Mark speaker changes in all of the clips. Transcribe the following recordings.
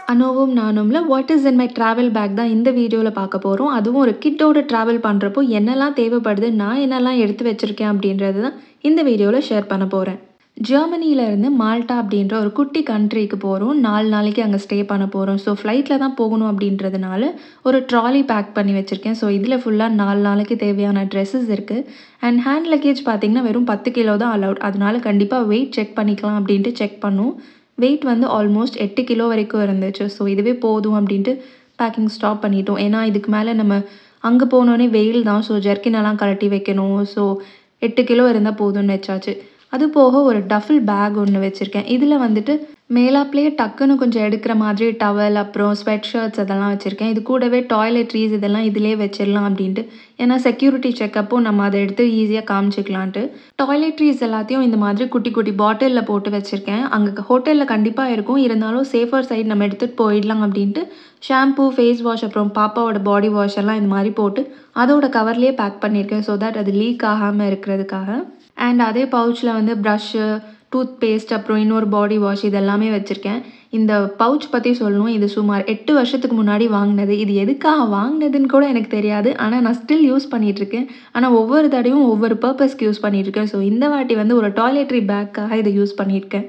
Speaker 1: அனோவும் நானும்ல what is in my travel bag தான் இந்த வீடியோவில் பார்க்க போகிறோம் அதுவும் ஒரு கிட்டோட ட்ராவல் பண்ணுறப்போ என்னெல்லாம் தேவைப்படுது நான் என்னெல்லாம் எடுத்து வச்சுருக்கேன் அப்படின்றது தான் இந்த வீடியோவில் ஷேர் பண்ண போகிறேன் ஜெர்மனியிலேருந்து மால்டா அப்படின்ற ஒரு குட்டி கண்ட்ரிக்கு போகிறோம் நாலு நாளைக்கு அங்கே ஸ்டே பண்ண போகிறோம் ஸோ ஃப்ளைட்டில் தான் போகணும் அப்படின்றதுனால ஒரு ட்ராலி பேக் பண்ணி வச்சுருக்கேன் ஸோ இதில் ஃபுல்லாக நாலு நாளைக்கு தேவையான ட்ரெஸ்ஸஸ் இருக்குது அண்ட் ஹேண்ட் லக்கேஜ் பார்த்திங்கன்னா வெறும் பத்து கிலோ தான் அலவுட் அதனால கண்டிப்பாக வெயிட் செக் பண்ணிக்கலாம் அப்படின்ட்டு செக் பண்ணோம் வெயிட் வந்து ஆல்மோஸ்ட் எட்டு கிலோ வரைக்கும் இருந்துச்சு ஸோ இதுவே போதும் அப்படின்ட்டு பேக்கிங் ஸ்டாப் பண்ணிட்டோம் ஏன்னா இதுக்கு மேலே நம்ம அங்கே போனோடனே வெயில் தான் ஸோ ஜர்க்கினெல்லாம் கழட்டி வைக்கணும் ஸோ எட்டு கிலோ இருந்தால் போதும்னு வச்சாச்சு அது போக ஒரு டஃபில் பேக் ஒன்று வச்சுருக்கேன் இதில் வந்துட்டு மேலாப்லேயே டக்குன்னு கொஞ்சம் எடுக்கிற மாதிரி டவல் அப்புறம் ஸ்வெட் ஷர்ட்ஸ் அதெல்லாம் வச்சுருக்கேன் இது கூடவே டாய்லெட்ரீஸ் இதெல்லாம் இதிலே வச்சிடலாம் அப்படின்ட்டு ஏன்னா செக்யூரிட்டி செக்கப்போ நம்ம அதை எடுத்து ஈஸியாக காமிச்சிக்கலான்ட்டு டாய்லெட்ரீஸ் எல்லாத்தையும் இந்த மாதிரி குட்டி குட்டி பாட்டிலில் போட்டு வச்சுருக்கேன் அங்கே ஹோட்டலில் கண்டிப்பாக இருக்கும் இருந்தாலும் சேஃபர் சைட் நம்ம எடுத்துகிட்டு போயிடலாம் அப்படின்ட்டு ஷாம்பூ ஃபேஸ் வாஷ் அப்புறம் பாப்பாவோட பாடி வாஷ் எல்லாம் இந்த மாதிரி போட்டு அதோட கவர்லேயே பேக் பண்ணியிருக்கேன் ஸோ தட் அது லீக் ஆகாமல் இருக்கிறதுக்காக அண்ட் அதே பவுச்சில் வந்து ப்ரஷ்ஷு டூத் பேஸ்ட் அப்புறம் இன்னொரு பாடி வாஷ் இதெல்லாமே வச்சுருக்கேன் இந்த பவுச் பற்றி சொல்லணும் இது சுமார் எட்டு வருஷத்துக்கு முன்னாடி வாங்கினது இது எதுக்காக வாங்கினதுன்னு கூட எனக்கு தெரியாது ஆனால் நான் ஸ்டில் யூஸ் பண்ணிகிட்ருக்கேன் ஆனால் ஒவ்வொரு தடையும் ஒவ்வொரு பர்பஸ்க்கு யூஸ் பண்ணிகிட்ருக்கேன் ஸோ இந்த வாட்டி வந்து ஒரு டாய்லெட்ரி பேக்காக இதை யூஸ் பண்ணியிருக்கேன்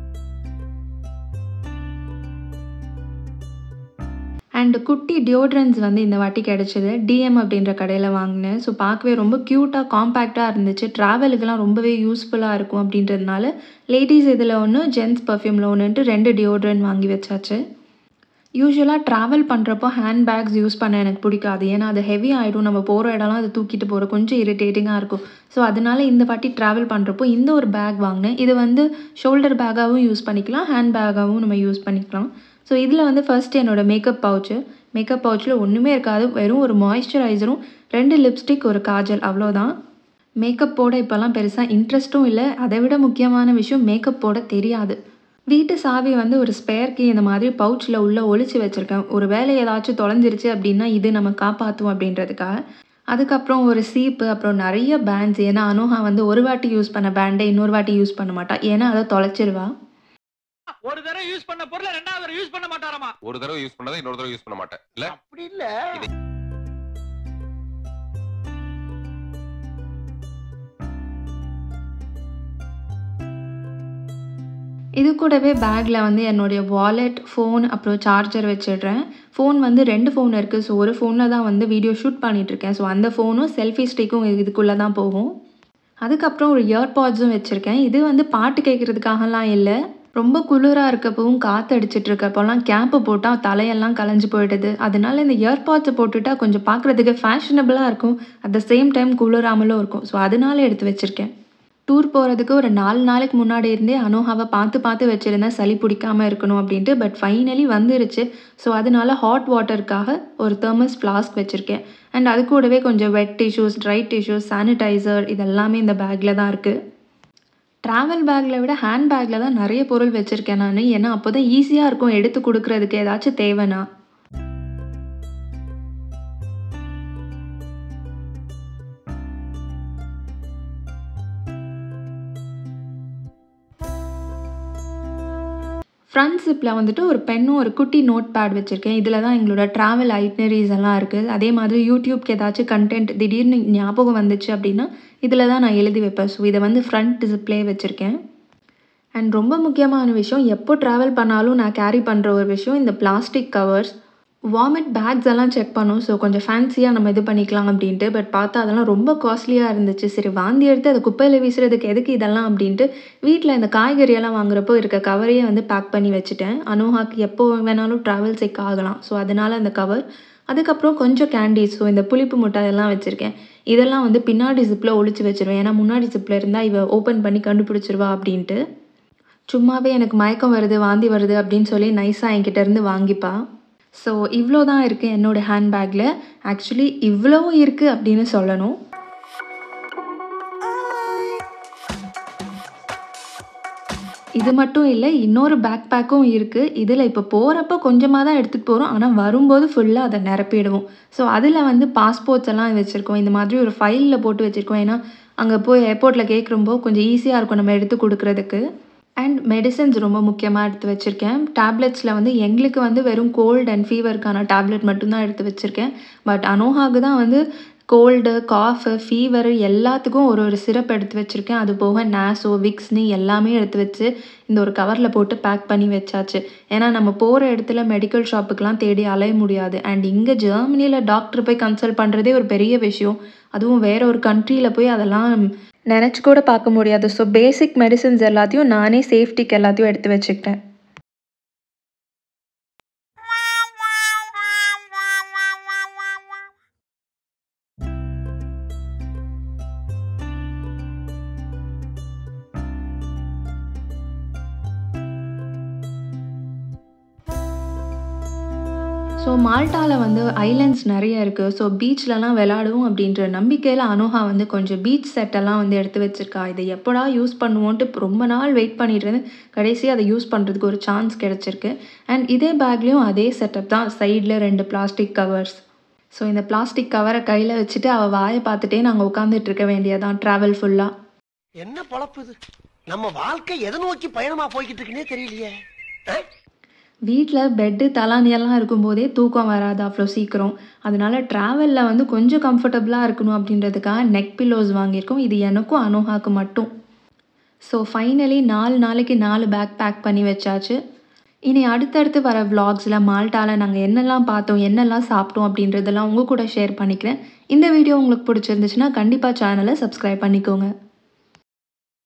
Speaker 1: அண்ட் குட்டி டியோட்ரன்ஸ் வந்து இந்த வாட்டி கிடச்சிது டிஎம் அப்படின்ற கடையில் வாங்கினேன் ஸோ பார்க்கவே ரொம்ப க்யூட்டாக காம்பேக்டாக இருந்துச்சு ட்ராவலுக்கெல்லாம் ரொம்பவே யூஸ்ஃபுல்லாக இருக்கும் அப்படின்றதுனால லேடிஸ் இதில் ஒன்று ஜென்ஸ் பர்ஃப்யூமில் ஒன்றுன்ட்டு ரெண்டு டியோட்ரன் வாங்கி வச்சாச்சு யூஸ்வலாக ட்ராவல் பண்ணுறப்போ ஹேண்ட் பேக்ஸ் யூஸ் பண்ண எனக்கு பிடிக்காது ஏன்னா அது ஹெவி ஆகிடும் நம்ம போகிற இடம்லாம் அதை தூக்கிட்டு போகிற கொஞ்சம் இரிட்டேட்டிங்காக இருக்கும் ஸோ அதனால இந்த வாட்டி ட்ராவல் பண்ணுறப்போ இந்த ஒரு பேக் வாங்கினேன் இது வந்து ஷோல்டர் பேக்காகவும் யூஸ் பண்ணிக்கலாம் ஹேண்ட் பேக்காகவும் நம்ம யூஸ் பண்ணிக்கலாம் ஸோ இதில் வந்து ஃபர்ஸ்ட் என்னோடய மேக்கப் பவுச்சு மேக்கப் பவுச்சில் ஒன்றுமே இருக்காது வெறும் ஒரு மாய்ஸ்சரைசரும் ரெண்டு லிப்ஸ்டிக் ஒரு காஜல் அவ்வளோதான் மேக்கப் போட இப்போல்லாம் பெருசாக இன்ட்ரெஸ்ட்டும் இல்லை அதை விட முக்கியமான விஷயம் மேக்கப் போட தெரியாது வீட்டு சாவி வந்து ஒரு ஸ்பேர்க்கு இந்த மாதிரி பவுச்சில் உள்ளே ஒழிச்சு வச்சுருக்கேன் ஒரு வேலை ஏதாச்சும் தொலைஞ்சிருச்சு அப்படின்னா இது நம்ம காப்பாற்றும் அப்படின்றதுக்காக அதுக்கப்புறம் ஒரு சீப்பு அப்புறம் நிறைய பேண்ட்ஸ் ஏன்னா அனோஹா வந்து ஒரு வாட்டி யூஸ் பண்ண பேண்டை இன்னொரு வாட்டி யூஸ் பண்ண மாட்டா ஏன்னா அதை தொலைச்சிருவா
Speaker 2: ஒரு தடவை யூஸ் பண்ண பொருளை ரெண்டாவது தடவை யூஸ் பண்ண மாட்டாராமா
Speaker 3: ஒரு தடவை யூஸ் பண்ணதை இன்னொரு தடவை யூஸ் பண்ண மாட்டேன் இல்ல
Speaker 2: அப்படி இல்ல
Speaker 1: இது கூடவே பேக்கில் வந்து என்னுடைய வாலெட் ஃபோன் அப்புறம் சார்ஜர் வச்சிடுறேன் ஃபோன் வந்து ரெண்டு ஃபோன் இருக்குது ஸோ ஒரு ஃபோனில் தான் வந்து வீடியோ ஷூட் பண்ணிகிட்ருக்கேன் ஸோ அந்த ஃபோனும் செல்ஃபி ஸ்டிக்கும் இதுக்குள்ளே தான் போகும் அதுக்கப்புறம் ஒரு இயர்பாட்ஸும் வச்சுருக்கேன் இது வந்து பாட்டு கேட்குறதுக்காகலாம் இல்லை ரொம்ப குளிராக இருக்கப்பவும் காற்று அடிச்சிட்டு இருக்கப்போலாம் கேப்பு போட்டால் தலையெல்லாம் கலைஞ்சு போயிடுது அதனால இந்த இயர்பாட்ஸை போட்டுட்டா கொஞ்சம் பார்க்குறதுக்கு ஃபேஷனபிளாக இருக்கும் அட் த சேம் டைம் குளிராமலும் இருக்கும் ஸோ அதனால எடுத்து வச்சுருக்கேன் டூர் போகிறதுக்கு ஒரு நாலு நாளைக்கு முன்னாடி இருந்தே அனோஹாவை பார்த்து பார்த்து வச்சுருந்தேன் சளி பிடிக்காமல் இருக்கணும் அப்படின்ட்டு பட் ஃபைனலி வந்துருச்சு ஸோ அதனால ஹாட் வாட்டருக்காக ஒரு தெர்மஸ் ஃப்ளாஸ்க் வச்சுருக்கேன் அண்ட் அது கூடவே கொஞ்சம் wet tissues dry tissues sanitiser இதெல்லாமே இந்த பேக்கில் தான் இருக்குது ட்ராவல் பேக்கில் விட ஹேண்ட் பேக்கில் தான் நிறைய பொருள் வச்சுருக்கேன் நான் ஏன்னா அப்போ தான் ஈஸியாக இருக்கும் எடுத்து கொடுக்குறதுக்கு ஏதாச்சும் தேவைன்னா ஃப்ரண்ட் ஜிப்பில் வந்துட்டு ஒரு பென்னும் ஒரு குட்டி நோட் பேட் வச்சுருக்கேன் இதில் தான் எங்களோட ட்ராவல் ஐட்னரிஸ் எல்லாம் இருக்குது அதே மாதிரி யூடியூப்க்கு ஏதாச்சும் கண்டென்ட் திடீர்னு ஞாபகம் வந்துச்சு அப்படின்னா இதில் தான் நான் எழுதி வைப்பேன் ஸோ இதை வந்து ஃப்ரண்ட் ஜிப்லேயே வச்சுருக்கேன் அண்ட் ரொம்ப முக்கியமான விஷயம் எப்போ ட்ராவல் பண்ணாலும் நான் கேரி பண்ணுற ஒரு விஷயம் இந்த பிளாஸ்டிக் கவர்ஸ் வாமிட் பேக்ஸ் எல்லாம் செக் பண்ணோம் ஸோ கொஞ்சம் ஃபேன்சியாக நம்ம இது பண்ணிக்கலாம் அப்படின்ட்டு பட் பார்த்தா அதெல்லாம் ரொம்ப காஸ்ட்லியாக இருந்துச்சு சரி வாந்தி எடுத்து அதை குப்பையில் வீசுறதுக்கு எதுக்கு இதெல்லாம் அப்படின்ட்டு வீட்டில் இந்த காய்கறியெல்லாம் வாங்குறப்போ இருக்க கவரையே வந்து பேக் பண்ணி வச்சுட்டேன் அனோஹாக்கு எப்போ வேணாலும் ட்ராவல் செக் ஆகலாம் ஸோ அதனால் அந்த கவர் அதுக்கப்புறம் கொஞ்சம் கேண்டீஸ் ஸோ இந்த புளிப்பு முட்டாய் எல்லாம் வச்சுருக்கேன் இதெல்லாம் வந்து பின்னாடி ஜிப்பில் ஒழிச்சு வச்சுருவேன் ஏன்னா முன்னாடி ஜிப்பில் இருந்தால் இவ ஓப்பன் பண்ணி கண்டுபிடிச்சிருவா அப்படின்ட்டு சும்மாவே எனக்கு மயக்கம் வருது வாந்தி வருது அப்படின்னு சொல்லி நைஸாக என்கிட்ட இருந்து வாங்கிப்பா ஸோ இவ்வளோ தான் இருக்குது என்னோடய ஹேண்ட்பேக்கில் ஆக்சுவலி இவ்வளோ இருக்குது அப்படின்னு சொல்லணும் இது மட்டும் இல்லை இன்னொரு பேக் பேக்கும் இருக்குது இதில் இப்போ போகிறப்ப கொஞ்சமாக தான் எடுத்துகிட்டு போகிறோம் ஆனால் வரும்போது ஃபுல்லாக அதை நிரப்பிடுவோம் ஸோ அதில் வந்து பாஸ்போர்ட்ஸ் எல்லாம் வச்சுருக்கோம் இந்த மாதிரி ஒரு ஃபைலில் போட்டு வச்சுருக்கோம் ஏன்னா அங்கே போய் ஏர்போர்ட்டில் கேட்குறப்போ கொஞ்சம் ஈஸியாக இருக்கும் நம்ம எடுத்து கொடுக்குறதுக்கு அண்ட் மெடிசன்ஸ் ரொம்ப முக்கியமாக எடுத்து வச்சுருக்கேன் டேப்லெட்ஸில் வந்து எங்களுக்கு வந்து வெறும் கோல்டு அண்ட் ஃபீவருக்கான டேப்லெட் மட்டும்தான் எடுத்து வச்சுருக்கேன் பட் அனோஹாவுக்கு தான் வந்து கோல்டு காஃபு ஃபீவர் எல்லாத்துக்கும் ஒரு ஒரு சிரப் எடுத்து வச்சுருக்கேன் அது போக நேஸோ விக்ஸ்னு எல்லாமே எடுத்து வச்சு இந்த ஒரு கவரில் போட்டு பேக் பண்ணி வச்சாச்சு ஏன்னா நம்ம போகிற இடத்துல மெடிக்கல் ஷாப்புக்கெலாம் தேடி அலைய முடியாது அண்ட் இங்கே ஜெர்மனியில் டாக்டர் போய் கன்சல்ட் பண்ணுறதே ஒரு பெரிய விஷயம் அதுவும் வேற ஒரு கண்ட்ரியில் போய் அதெல்லாம் நினச்சி கூட பார்க்க முடியாது ஸோ பேசிக் மெடிசின்ஸ் எல்லாத்தையும் நானே சேஃப்டிக்கு எல்லாத்தையும் எடுத்து வச்சுக்கிட்டேன் ஸோ மால்ட்டாவில் வந்து ஐலேண்ட்ஸ் நிறைய இருக்குது ஸோ பீச்லலாம் விளாடுவோம் அப்படின்ற நம்பிக்கையில் அனோஹா வந்து கொஞ்சம் பீச் செட்டெல்லாம் வந்து எடுத்து வச்சுருக்கா இதை எப்படா யூஸ் பண்ணுவோன்ட்டு ரொம்ப நாள் வெயிட் பண்ணிட்டு இருந்து கடைசி அதை யூஸ் பண்ணுறதுக்கு ஒரு சான்ஸ் கிடச்சிருக்கு அண்ட் இதே பேக்லேயும் அதே செட்டப் தான் சைடில் ரெண்டு பிளாஸ்டிக் கவர்ஸ் ஸோ இந்த பிளாஸ்டிக் கவரை கையில் வச்சுட்டு அவள் வாயை பார்த்துட்டே நாங்கள் உட்காந்துட்டு இருக்க வேண்டியதான் ட்ராவல் ஃபுல்லாக
Speaker 4: என்ன பொழப்பு இது நம்ம வாழ்க்கை எதை நோக்கி பயணமா போய்கிட்டு இருக்குன்னே தெரியலையே ஆ?
Speaker 1: வீட்டில் பெட்டு தலானியெல்லாம் இருக்கும்போதே தூக்கம் வராது அவ்வளோ சீக்கிரம் அதனால ட்ராவலில் வந்து கொஞ்சம் கம்ஃபர்டபுளாக இருக்கணும் அப்படின்றதுக்காக நெக் பில்லோஸ் வாங்கியிருக்கோம் இது எனக்கும் அனோஹாக்கு மட்டும் ஸோ ஃபைனலி நாலு நாளைக்கு நாலு பேக் பேக் பண்ணி வச்சாச்சு இனி அடுத்தடுத்து வர vlogsல மால்ட்டாவில் நாங்கள் என்னெல்லாம் பார்த்தோம் என்னெல்லாம் சாப்பிட்டோம் அப்படின்றதெல்லாம் உங்கள் கூட ஷேர் பண்ணிக்கிறேன் இந்த வீடியோ உங்களுக்கு பிடிச்சிருந்துச்சுன்னா கண்டிப்பாக சேனலை சப்ஸ்கிரைப் பண்ணிக்கோங்க